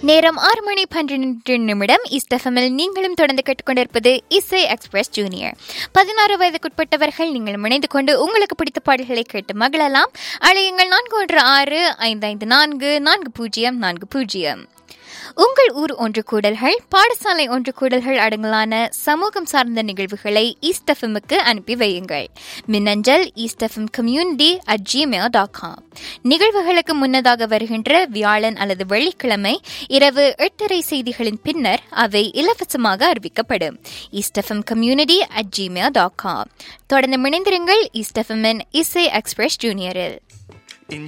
நேரம் ஆறு மணி பன்னிரண்டு நிமிடம் இஸ்டஃபமில் நீங்களும் தொடர்ந்து கேட்டுக்கொண்டிருப்பது இசை எக்ஸ்பிரஸ் ஜூனியர் பதினாறு வயதுக்குட்பட்டவர்கள் நீங்கள் இணைந்து கொண்டு உங்களுக்கு பிடித்த பாடல்களை கேட்டு மகிழலாம் அழையுங்கள் நான்கு ஒன்று ஆறு ஐந்து ஐந்து நான்கு நான்கு பூஜ்ஜியம் நான்கு பூஜ்ஜியம் உங்கள் ஊர் ஒன்று கூடல்கள் பாடசாலை ஒன்று கூடல்கள் அடங்கலான சமூகம் சார்ந்த நிகழ்வுகளை ஈஸ்டஃபமுக்கு அனுப்பி வையுங்கள் மின்னஞ்சல் East FM community at Gmail dot com நிகழ்வுகளுக்கு முன்னதாக வருகின்ற வியாழன் அல்லது வெள்ளிக்கிழமை இரவு எட்டரை செய்திகளின் பின்னர் அவை இலவசமாக அறிவிக்கப்படும் East FM community at Gmail dot com தொடர்ந்து இணைந்திருங்கள் ஈஸ்டஃபமின் இசை எக்ஸ்பிரஸ் ஜூனியரில்